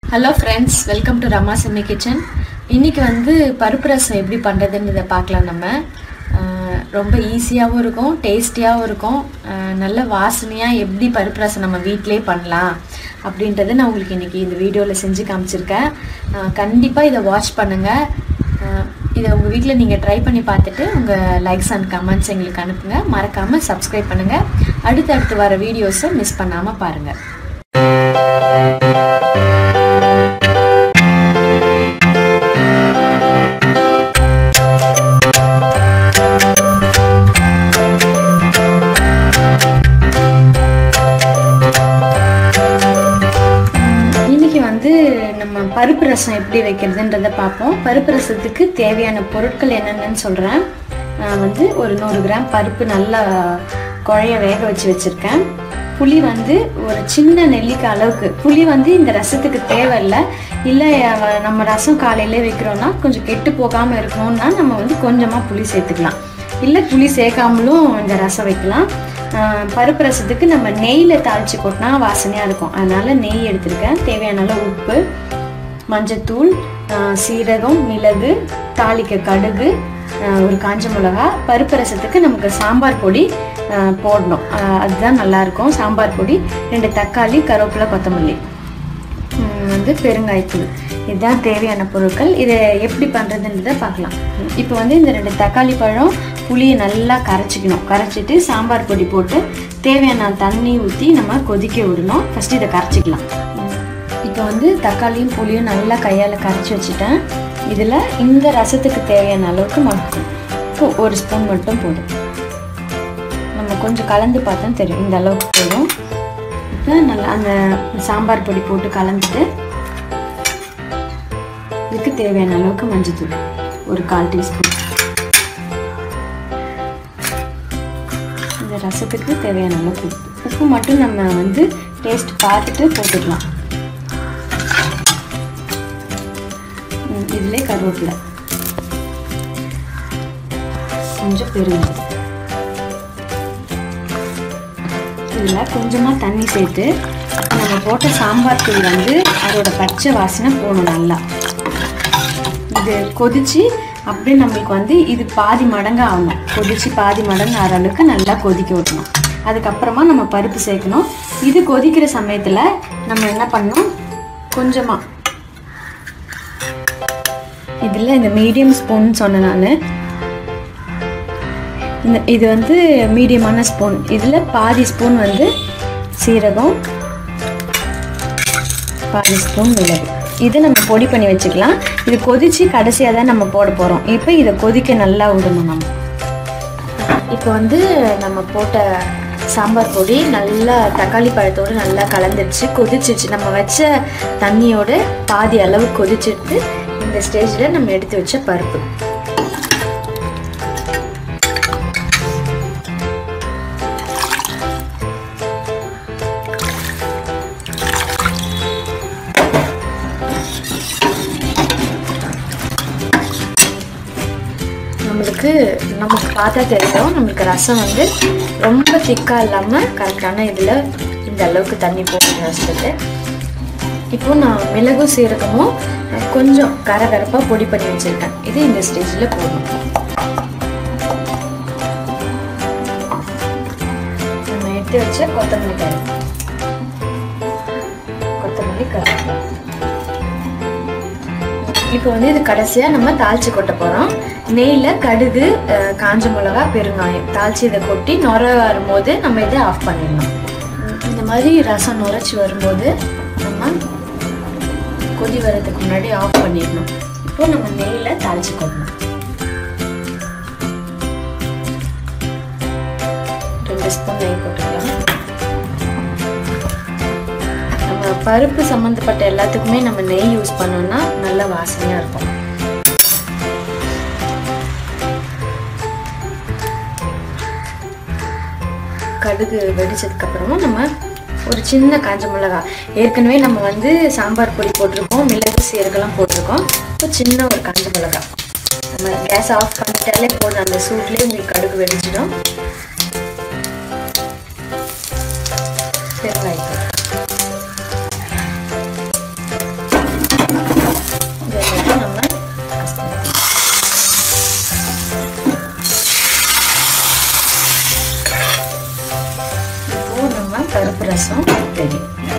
hello friends welcome to Rama Chemmi kitchen இன்றைக்கி வந்து பருப்பு ரசம் எப்படி பண்ணுறதுன்றதை பார்க்கலாம் நம்ம ஆஹ் ரொம்ப ஈஸியாகவும் இருக்கும் டேஸ்டியாகவும் இருக்கும் ஆஹ் நல்ல வாசனையாக எப்படி பருப்பு ரசம் நம்ம வீட்டிலே பண்ணலாம் அப்படின்றத நான் உங்களுக்கு இன்றைக்கி இந்த வீடியோவில் செஞ்சு காமிச்சிருக்கேன் கண்டிப்பாக இதை வாட்ச் பண்ணுங்கள் இதை உங்கள் வீட்டில் நீங்கள் ட்ரை பண்ணி பார்த்துட்டு உங்கள் லைக்ஸ் அண்ட் கமெண்ட்ஸ் எங்களுக்கு அனுப்புங்க மறக்காமல் சப்ஸ்கிரைப் பண்ணுங்கள் அடுத்து அடுத்து வர வீடியோஸை மிஸ் பண்ணாமல் பாருங்கள் இன்னைக்கு வந்து நம்ம பருப்பு ரசம் எப்படி வைக்கிறதுன்றதை பார்ப்போம் பருப்பு ரசத்துக்கு தேவையான பொருட்கள் என்னென்னு சொல்கிறேன் நான் வந்து ஒரு நூறு கிராம் பருப்பு நல்லா குழைய வேக வச்சு வச்சுருக்கேன் புளி வந்து ஒரு சின்ன நெல்லிக்காய் அளவுக்கு புளி வந்து இந்த ரசத்துக்கு தேவையில்லை இல்லை அவ- நம்ம ரசம் காலையிலே வைக்கிறோன்னா கொஞ்சம் கெட்டு போகாமல் இருக்கணும்னா நம்ம வந்து கொஞ்சமாக புளி சேர்த்துக்கலாம் இல்லை புளி சேர்க்காமலும் இந்த ரசம் வைக்கலாம் ஆஹ் பருப்பு ரசத்துக்கு நம்ம நெய்யில் தாளித்து கொட்டினா வாசனையாக இருக்கும் அதனால் நெய் எடுத்திருக்கேன் தேவையான அளவு உப்பு மஞ்சத்தூள் ஆஹ் சீரகம் மிளகு தாளிக்க கடுகு ஆஹ் ஒரு காஞ்ச மிளகா பருப்பு ரசத்துக்கு நமக்கு சாம்பார் பொடி ஆஹ் போடணும் ஆஹ் அதுதான் நல்லாயிருக்கும் சாம்பார் பொடி ரெண்டு தக்காளி கருவேப்பிலை கொத்தமல்லி ம், வந்து பெருங்காயத்தூள் இதுதான் தேவையான பொருட்கள் இதை எப்படி பண்ணுறதுன்றதை பார்க்கலாம் இப்போ வந்து இந்த ரெண்டு தக்காளி பழம் புளியை நல்லா கரைச்சிக்கணும் கரைச்சிட்டு சாம்பார் பொடி போட்டு தேவையான தண்ணி ஊற்றி நம்ம கொதிக்க விடணும் ஃபஸ்ட்டு இதை கரைச்சிக்கலாம் இப்போ வந்து தக்காளியும் புளியும் நல்லா கையால் கரைச்சி வச்சுட்டேன் இதில் இந்த ரசத்துக்கு தேவையான அளவுக்கு மட்டும் இப்போ ஒரு ஸ்பூன் மட்டும் போதும் நம்ம கொஞ்சம் கலந்து பார்த்தா தெரியும் இந்த அளவுக்கு போதும் இப்போ நல்லா அந்த சாம்பார் பொடி போட்டு கலந்துட்டு இதுக்கு தேவையான அளவுக்கு மஞ்சத்தூள் ஒரு கால் டீஸ்பூன் இந்த ரசத்துக்கு தேவையான அளவுக்கு உப்பு உப்பு மட்டும் நம்ம வந்து டேஸ்ட் பார்த்துட்டு போட்டுக்கலாம் ம், இதுலே கருவேப்பிலை கொஞ்சம் பெருங்காயம் இதில் கொஞ்சமாக தண்ணி சேர்த்து நம்ம போட்ட சாம்பார் தூள் வந்து அதோட பச்சை வாசனை போகணும் நல்லா இது கொதிச்சு அப்படியே நம்மளுக்கு வந்து இது பாதி மடங்கு ஆகணும் கொதிச்சு பாதி மடங்கு ஆகிற அளவுக்கு நல்லா கொதிக்க விடணும் அதுக்கப்புறமா நம்ம பருப்பு சேர்க்கணும் இது கொதிக்கிற சமயத்தில் நம்ம என்ன பண்ணணும் கொஞ்சமாக இதில் இந்த மீடியம் ஸ்பூன் சொன்னேன் நான் இந்த இது வந்து மீடியமான ஸ்பூன் இதில் பாதி ஸ்பூன் வந்து சீரகம் பாதி ஸ்பூன் மிளகு இதை நம்ம பொடி பண்ணி வச்சுக்கலாம் இது கொதிச்சு கடைசியாக தான் நம்ம போட போகிறோம் இப்போ இதை கொதிக்க நல்லா விடணும் நம்ம இப்போ வந்து நம்ம போட்ட சாம்பார் பொடி நல்லா தக்காளி பழத்தோடு நல்லா கலந்துருச்சு கொதிச்சிருச்சு நம்ம வச்ச தண்ணியோட பாதி அளவு கொதிச்சிட்டு இந்த ஸ்டேஜில் நம்ம எடுத்து வச்ச பருப்பு நம்மளுக்கு நமக்கு பார்த்தா தெரியும் நம்மளுக்கு ரசம் வந்து ரொம்ப திக்காக இல்லாமல் கரெக்டான இதில் இந்த அளவுக்கு தண்ணி போடணும் ரசத்துக்கு இப்போ நான் மிளகும் சீரகமும் கொஞ்சம் கரகரப்பாக பொடி பண்ணி வச்சுருக்கேன் இது இந்த ஸ்டேஜில் போடணும் நம்ம எடுத்து வச்ச கொத்தமல்லி கரை கொத்தமல்லி கருவேப்பிலை இப்போ வந்து இது கடைசியாக நம்ம தாளிச்சு கொட்ட போகிறோம் நெய்யில் கடுகு அஹ், காஞ்ச மிளகா பெருங்காயம் தாளிச்சு இதை கொட்டி நுர வரும்போது நம்ம இதை ஆஃப் பண்ணிடணும் உம், இந்த மாதிரி ரசம் நுரைச்சி வரும்போது நம்ம கொதி வர்றதுக்கு முன்னாடி ஆஃப் பண்ணிடணும் இப்போ நம்ம நெய்யில் தாளிச்சு கொட்டணும் ரெண்டு ஸ்பூன் நெய் போட்டுக்கலாம் நம்ம பருப்பு சம்மந்தப்பட்ட எல்லாத்துக்குமே நம்ம நெய் யூஸ் பண்ணோம்னா நல்ல வாசனையாக இருக்கும் கடுகு வெடிச்சதுக்கு அப்புறமா நம்ம ஒரு சின்ன காஞ்ச மிளகா ஏற்கனவே நம்ம வந்து சாம்பார் பொடி போட்டிருக்கோம் மிளகு சீரகெல்லாம் போட்டிருக்கோம் இப்போ சின்ன ஒரு காஞ்ச மிளகா நம்ம கேஸ் ஆஃப் பண்ணிட்டாலே போதும் அந்த சூட்லேயே உங்களுக்கு கடுகு வெடிச்சிடும் பெருங்காயத்தூள் ரசம் ரெடி